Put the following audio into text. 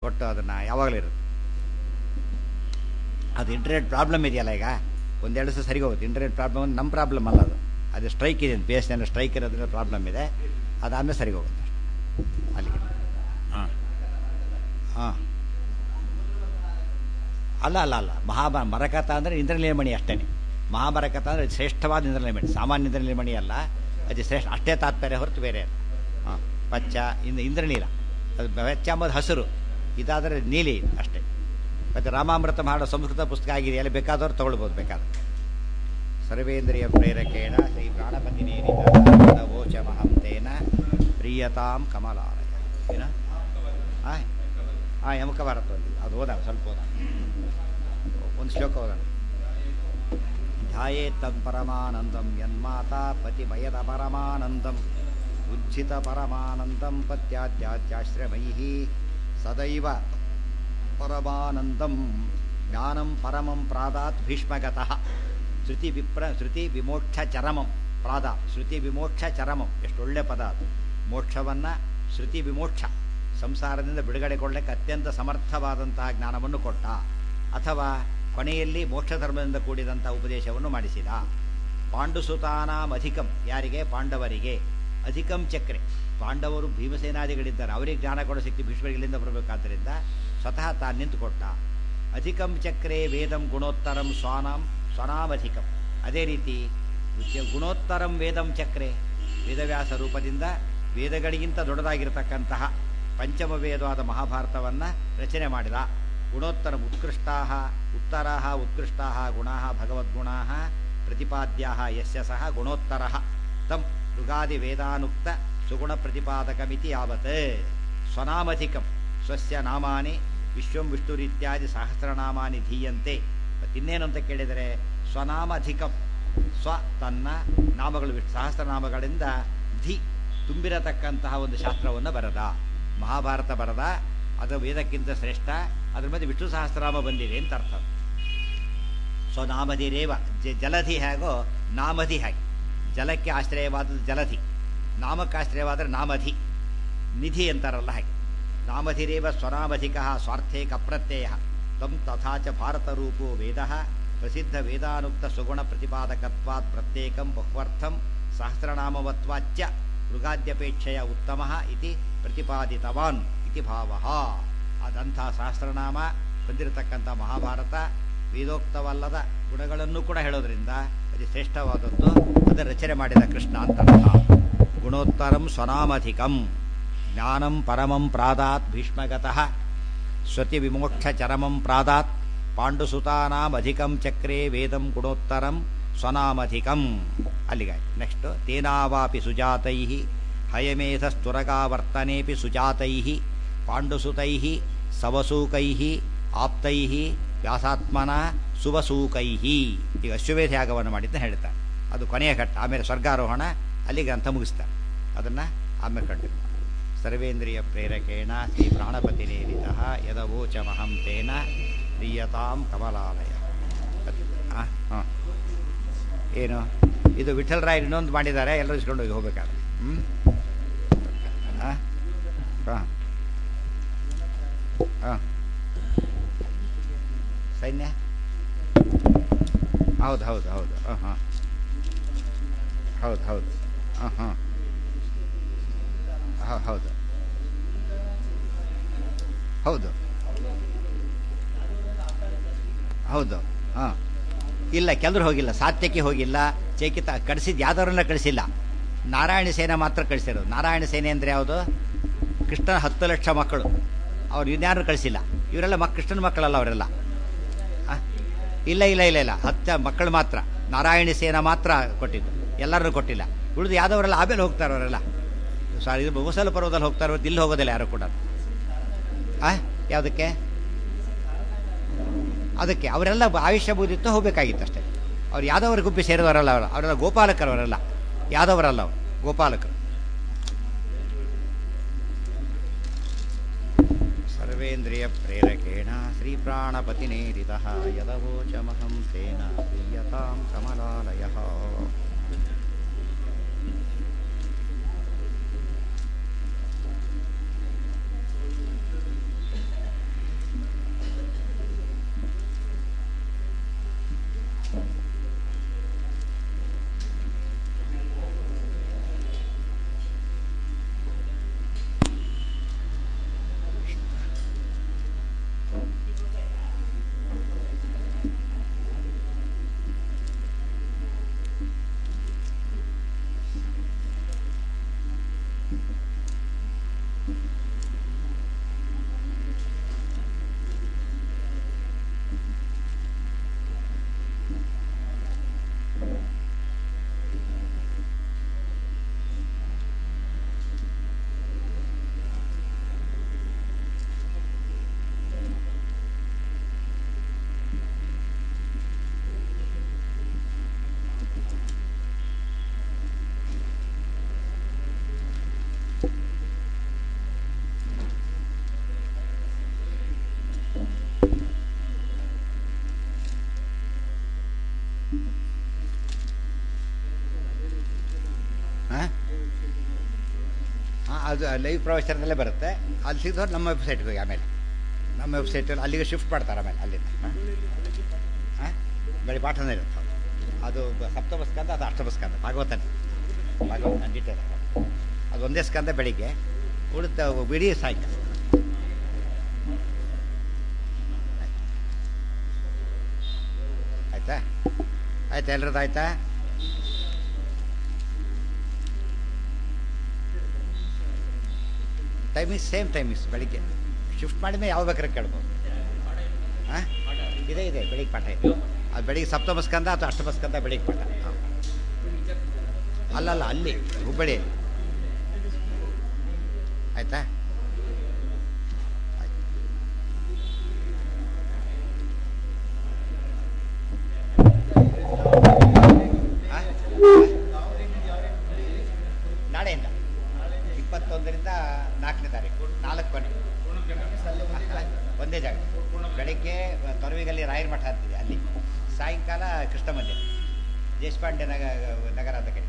ಒಟ್ಟು ಅದನ್ನು ಯಾವಾಗಲೂ ಇರುತ್ತೆ ಅದು ಇಂಟರ್ನೆಟ್ ಪ್ರಾಬ್ಲಮ್ ಇದೆಯಲ್ಲ ಈಗ ಒಂದೆರಡು ದಿವಸ ಸರಿಗೆ ಹೋಗುತ್ತೆ ಇಂಟರ್ನೆಟ್ ಪ್ರಾಬ್ಲಮ್ ಒಂದು ನಮ್ಮ ಪ್ರಾಬ್ಲಮ್ ಅಲ್ಲ ಅದು ಅದು ಸ್ಟ್ರೈಕ್ ಇದೆ ಬಿ ಎಸ್ ಎನ್ ಸ್ಟ್ರೈಕ್ ಇರೋದ್ರಿಂದ ಪ್ರಾಬ್ಲಮ್ ಇದೆ ಅದಾದಮೇಲೆ ಸರಿಗೆ ಹೋಗುತ್ತೆ ಅಲ್ಲಿಗೆ ಹಾಂ ಹಾಂ ಅಲ್ಲ ಅಲ್ಲ ಅಲ್ಲ ಮಹಾಭ ಮರಕಥ ಅಂದರೆ ಇಂದ್ರನೀಲಮಣಿ ಅಷ್ಟೇ ಮಹಾಭಾರಕಥ ಅಂದರೆ ಶ್ರೇಷ್ಠವಾದ ಇಂದ್ರನೀಲಮಣಿ ಸಾಮಾನ್ಯ ಇಂದ್ರನೀಲಮಣಿ ಅಲ್ಲ ಅದು ಶ್ರೇಷ್ಠ ಅಷ್ಟೇ ತಾತ್ಪರ್ಯ ಹೊರತು ಬೇರೆ ಅಲ್ಲ ಹಾಂ ಪಚ್ಚ ಇಂದ ಇಂದ್ರನೀಲ ಅದು ಪಚ್ಚ ಅಂಬುದು ಹಸಿರು ಇದಾದರೆ ನೀಲಿ ಅಷ್ಟೇ ಮತ್ತು ರಾಮಾಮೃತ ಮಾಡೋ ಸಂಸ್ಕೃತ ಪುಸ್ತಕ ಆಗಿದೆ ಎಲ್ಲಿ ಬೇಕಾದವ್ರು ತೊಗೊಳ್ಬೋದು ಬೇಕಾದ್ರೆ ಸರ್ವೇಂದ್ರಿಯ ಪ್ರೇರಕೇಣ ಶ್ರೀ ಪ್ರಾಣಪತಿ ನೇರಿತ ವೋಚ ಮಹಂತೇನ ಪ್ರಿಯತಾಂ ಕಮಲಾಲಯ ಏನ ಹಾಂ ಹಾಂ ಯಮಕ ಭಾರತ ಅದು ಓದಾನ ಸ್ವಲ್ಪ ಓದ ಒಂದು ಶ್ಲೋಕ ಓದಾನ ಧ್ಯಾಯೇತ್ ತದ್ ಪರಮಾನಂದಂ ಯನ್ಮಾತಾ ಪತಿಮಯದ ಪರಮಾನಂದಂ ಉಜ್ಜಿತ ಪರಮಾನಂದಂ ಪತ್ಯಾದ್ಯಾದ್ಯಾಶ್ರಮೈ ಸದೈವ ಪರಮಾನಂದಂ ಜ್ಞಾನಂ ಪರಮಂ ಪ್ರಾದಾತ್ ಭೀಷ್ಮಗತಃ ಶ್ರುತಿ ವಿಪ್ರ ಶ್ರುತಿ ವಿಮೋಕ್ಷ ಚರಮಂ ಪ್ರಾದ ಶ್ರುತಿ ವಿಮೋಕ್ಷ ಚರಮಂ ಎಷ್ಟು ಒಳ್ಳೆ ಪದ ಅದು ಮೋಕ್ಷವನ್ನು ಶ್ರುತಿ ವಿಮೋಕ್ಷ ಸಂಸಾರದಿಂದ ಬಿಡುಗಡೆಗೊಳ್ಳಕ್ಕೆ ಅತ್ಯಂತ ಸಮರ್ಥವಾದಂತಹ ಜ್ಞಾನವನ್ನು ಕೊಟ್ಟ ಅಥವಾ ಕೊನೆಯಲ್ಲಿ ಮೋಕ್ಷ ಧರ್ಮದಿಂದ ಕೂಡಿದಂತಹ ಉಪದೇಶವನ್ನು ಮಾಡಿಸಿದ ಪಾಂಡುಸುತಾನಾಂ ಅಧಿಕಂ ಯಾರಿಗೆ ಪಾಂಡವರಿಗೆ ಅಧಿಕಂ ಚಕ್ರೆ ಪಾಂಡವರು ಭೀಮಸೇನಾದಿಗಳಿದ್ದಾರೆ ಅವರಿಗೆ ಜ್ಞಾನ ಕೊಡೋ ಶಕ್ತಿ ಭೀಷ್ಮರಿಗಳಿಂದ ಬರಬೇಕಾದ್ದರಿಂದ ಸ್ವತಃ ತಾನು ನಿಂತುಕೊಟ್ಟ ಅಧಿಕಂ ಚಕ್ರೆ ವೇದಂ ಗುಣೋತ್ತರಂ ಸ್ವಾನಾಂ ಸ್ವನಾಮಧಿಕಂ ಅದೇ ರೀತಿ ಗುಣೋತ್ತರಂ ವೇದಂ ಚಕ್ರೆ ವೇದವ್ಯಾಸ ರೂಪದಿಂದ ವೇದಗಳಿಗಿಂತ ದೊಡ್ಡದಾಗಿರತಕ್ಕಂತಹ ಪಂಚಮ ವೇದವಾದ ಮಹಾಭಾರತವನ್ನು ರಚನೆ ಮಾಡಿದ ಗುಣೋತ್ತರ ಉತ್ಕೃಷ್ಟಾ ಉತ್ತರಾ ಉತ್ಕೃಷ್ಟಾ ಗುಣಾ ಭಗವದ್ಗುಣಾ ಪ್ರತಿಪಾದ್ಯಾ ಯಸ್ಯ ಸಹ ಗುಣೋತ್ತರ ತಂ ಯುಗಾದಿ ವೇದಾನುಕ್ತ ಸುಗುಣ ಪ್ರತಿಪಾದಕಮಿತಿ ಯಾವತ್ ಸ್ವನಾಮಧಿಕಂ ಸ್ವಸ್ಯ ನಾಮಾನಿ ವಿಶ್ವಂ ವಿಷ್ಣುರಿತ್ಯಾದಿ ಸಹಸ್ರನಾಮಾನಿ ಧೀಯಂತೆ ಮತ್ತಿನ್ನೇನು ಅಂತ ಕೇಳಿದರೆ ಸ್ವನಾಮಧಿಕಂ ಸ್ವ ತನ್ನ ನಾಮಗಳು ವಿಷ್ಣು ಸಹಸ್ರನಾಮಗಳಿಂದ ಧಿ ತುಂಬಿರತಕ್ಕಂತಹ ಒಂದು ಶಾಸ್ತ್ರವನ್ನು ಬರದ ಮಹಾಭಾರತ ಬರದ ಅದು ವೇದಕ್ಕಿಂತ ಶ್ರೇಷ್ಠ ಅದ್ರ ಮಧ್ಯೆ ವಿಷ್ಣು ಸಹಸ್ರನಾಮ ಬಂದಿದೆ ಅಂತ ಅರ್ಥ ಸ್ವನಾಮಧಿರೇವ ಜ ಜಲಧಿ ಹೇಗೋ ನಾಮಧಿ ಹಾಗೆ ಜಲಕ್ಕೆ ಆಶ್ರಯವಾದದ್ದು ಜಲಧಿ ನಾಮಕ್ಕೆ ಆಶ್ರಯವಾದರೆ ನಾಮಧಿ ನಿಧಿ ಅಂತಾರಲ್ಲ ಹಾಗೆ ನಾಮಧಿರೇವ ಸ್ವನಾಮಧಿಕ ಸ್ವಾರ್ಥೇ ಕಪ್ರತ್ಯಯ ತಂ ತಥಾ ಚ ಭಾರತರೂಪೋ ವೇದ ಪ್ರಸಿದ್ಧ ವೇದಾನುಕ್ತ ಸುಗುಣ ಪ್ರತಿಪಾದಕತ್ವಾತ್ ಪ್ರತ್ಯೇಕಂ ಬಹ್ವರ್ಥಂ ಸಹಸ್ರನಾಮವತ್ವಾಚ್ಯ ಮೃಗಾದ್ಯಪೇಕ್ಷೆಯ ಉತ್ತಮ ಇತಿ ಪ್ರತಿಪಾದಿತವಾನ್ ಇತಿ ಭಾವ ಅದಂಥ ಸಹಸ್ರನಾಮ ಹೊಂದಿರತಕ್ಕಂಥ ಮಹಾಭಾರತ ವೇದೋಕ್ತವಲ್ಲದ ಗುಣಗಳನ್ನು ಕೂಡ ಹೇಳೋದ್ರಿಂದ ಅದು ಶ್ರೇಷ್ಠವಾದದ್ದು ಅದರ ರಚನೆ ಮಾಡಿದ ಕೃಷ್ಣ ಅಂತ ಅರ್ಥ ಗುಣೋತ್ತರಂ ಸ್ವನಾಮಧಿಕಂ ಜ್ಞಾನಂ ಪರಮಂ ಪ್ರಾದಾತ್ ಭೀಷ್ಮಗತಃ ಸ್ವತಿ ವಿಮೋಕ್ಷ ಚರಮಂ ಪ್ರಾದಾತ್ ಪಾಂಡುಸುತಾನಾಮಧಿಕಂ ಚಕ್ರೇ ವೇದಂ ಗುಣೋತ್ತರಂ ಸ್ವನಾಮಧಿಕಂ ಅಲ್ಲಿಗೆ ನೆಕ್ಸ್ಟ್ ತೇನಾವಾಪಿ ಸುಜಾತೈ ಹಯಮೇಧಸ್ತುರಗಾವರ್ತನೇಪಿ ಸುಜಾತೈ ಪಾಂಡುಸುತೈ ಸವಸೂಕೈ ಆಪ್ತೈ ವ್ಯಾಸಾತ್ಮನ ಸುವಸೂಕೈ ಈಗ ಅಶ್ವಮೇಧ ಯಾಗವನ್ನು ಮಾಡಿದ್ದ ಹೇಳ್ತಾರೆ ಅದು ಕೊನೆಯ ಘಟ್ಟ ಆಮೇಲೆ ಸ್ವರ್ಗಾರೋಹಣ ಅಲ್ಲಿ ಗ್ರಂಥ ಮುಗಿಸ್ತಾರೆ ಅದನ್ನು ಆಮೇಲೆ ಕಂಟಿನ್ಯೂ ಸರ್ವೇಂದ್ರಿಯ ಪ್ರೇರಕೇಣ ಶ್ರೀ ಪ್ರಾಣಪತಿನೇರಿತ ಯದವೋಚ ಮಹಂ ತೇನ ಪ್ರಿಯತಾಂ ಕಮಲಾಲಯ ಹಾಂ ಏನು ಇದು ವಿಠಲರಾಯರು ಇನ್ನೊಂದು ಮಾಡಿದ್ದಾರೆ ಎಲ್ಲರೂ ಇಸ್ಕೊಂಡು ಹೋಗಿ ಹೋಗ್ಬೇಕಾದ್ರೆ ಹ್ಞೂ ಹಾಂ ಹಾಂ ಹಾಂ ಸೈನ್ಯ ಹೌದು ಹೌದು ಹೌದು ಹಾಂ ಹಾಂ ಹೌದು ಹೌದು ಹಾಂ ಹಾಂ ಹೌದು ಹೌದು ಹೌದು ಹಾಂ ಇಲ್ಲ ಕೆಲವರು ಹೋಗಿಲ್ಲ ಸಾತ್ಯಕ್ಕೆ ಹೋಗಿಲ್ಲ ಚೇಕಿತ ಕಳಿಸಿದ್ದು ಯಾವ್ದವ್ರನ್ನ ಕಳಿಸಿಲ್ಲ ನಾರಾಯಣ ಸೇನೆ ಮಾತ್ರ ಕಳಿಸಿರೋದು ನಾರಾಯಣ ಸೇನೆ ಅಂದರೆ ಯಾವುದು ಕೃಷ್ಣನ ಹತ್ತು ಲಕ್ಷ ಮಕ್ಕಳು ಅವ್ರು ಇನ್ಯಾರು ಕಳಿಸಿಲ್ಲ ಇವರೆಲ್ಲ ಮಕ್ ಕೃಷ್ಣನ ಮಕ್ಕಳಲ್ಲ ಅವರೆಲ್ಲ ಇಲ್ಲ ಇಲ್ಲ ಇಲ್ಲ ಇಲ್ಲ ಹತ್ತು ಮಕ್ಕಳು ಮಾತ್ರ ನಾರಾಯಣ ಸೇನ ಮಾತ್ರ ಕೊಟ್ಟಿದ್ದು ಎಲ್ಲರನ್ನೂ ಕೊಟ್ಟಿಲ್ಲ ಉಳಿದು ಯಾವ್ದವರೆಲ್ಲ ಆಮೇಲೆ ಹೋಗ್ತಾರೆ ಅವರೆಲ್ಲ ಸಾರಿ ಇದು ಮುಸಲ ಪರ್ವದಲ್ಲಿ ಹೋಗ್ತಾರೆ ಹೊರತು ಇಲ್ಲಿ ಹೋಗೋದಿಲ್ಲ ಯಾರು ಕೂಡ ಆ ಯಾವುದಕ್ಕೆ ಅದಕ್ಕೆ ಅವರೆಲ್ಲ ಆಯುಷ್ಯ ಬೂದಿತ್ತು ಹೋಗಬೇಕಾಗಿತ್ತು ಅಷ್ಟೇ ಅವ್ರು ಯಾದವರ ಗುಂಪಿ ಸೇರಿದವರಲ್ಲ ಅವರು ಅವರೆಲ್ಲ ಗೋಪಾಲಕರವರೆಲ್ಲ ಯಾದವರಲ್ಲ ಅವರು ಗೋಪಾಲಕರು ಸರ್ವೇಂದ್ರಿಯ ಪ್ರೇರಕೇಣ ಶ್ರೀ ಪ್ರಾಣಪತಿನೇರಿತ ಯದವೋಚಮಹಂ ತೇನ ಪ್ರಿಯತಾಂ ಕಮಲಾಲಯ ಅದು ಲೈವ್ ಪ್ರವಚನದಲ್ಲೇ ಬರುತ್ತೆ ಅಲ್ಲಿ ಸಿಗೋದು ನಮ್ಮ ವೆಬ್ಸೈಟ್ಗೆ ಹೋಗಿ ಆಮೇಲೆ ನಮ್ಮ ವೆಬ್ಸೈಟಲ್ಲಿ ಅಲ್ಲಿಗೆ ಶಿಫ್ಟ್ ಮಾಡ್ತಾರೆ ಆಮೇಲೆ ಅಲ್ಲಿಂದ ಹಾಂ ಬೆಳಿ ಪಾಠನೇ ಇರುತ್ತೆ ಅದು ಬ- ಸಪ್ತಮ ಸ್ಕಂದ ಅದು ಅಷ್ಟಮ ಸ್ಕಂದ ಭಾಗವತನೇ ಭಾಗವತ ಡೀಟೇಲ್ ಅದು ಒಂದೇ ಸ್ಕಂದ ಬೆಳಿಗ್ಗೆ ಉಳಿದ ಬಿಡಿ ಸಾಯಂಕಾಲ ಆಯ್ತಾ ಆಯ್ತಾ ಎಲ್ರದ್ದು ಆಯ್ತಾ ಟೈಮಿಂಗ್ ಸೇಮ್ ಟೈಮಿಂಗ್ಸ್ ಬೆಳಿಗ್ಗೆ ಶಿಫ್ಟ್ ಮಾಡಿದ್ರೆ ಯಾವ ಬೇಕಾದ್ರೆ ಕೇಳ್ಬೋದು ಹಾಂ ಇದೆ ಇದೆ ಬೆಳಿಗ್ಗೆ ಪಾಠ ಇದೆ ಅದು ಬೆಳಿಗ್ಗೆ ಸಪ್ತಮ ಸ್ಕಂದ ಅಥವಾ ಅಷ್ಟಮ ಸ್ಕಂದ ಬೆಳಿಗ್ಗೆ ಪಾಠ ಹಾಂ ಅಲ್ಲಲ್ಲ ಅಲ್ಲಿ ಹುಬ್ಬಳ್ಳಿ ಆಯ್ತಾ ಆಯ್ತು ಆ? ನಾಳೆಯಿಂದ ಇಪ್ಪತ್ತೊಂದರಿಂದ ನಾಲ್ಕನೇ ತಾರೀಕು ನಾಲ್ಕು ಕೊನೆ ಒಂದೇ ಜಾಗ ಬೆಳಿಗ್ಗೆ ತೊರವಿಗಲ್ಲಿ ರಾಯರ ಮಠ ಅಂತಿದೆ ಅಲ್ಲಿ ಸಾಯಂಕಾಲ ಕೃಷ್ಣ ಮಂದಿರ ದೇಶಪಾಂಡೆ ನಗ ನಗರ ಅಂತ ಕರೀತಾರೆ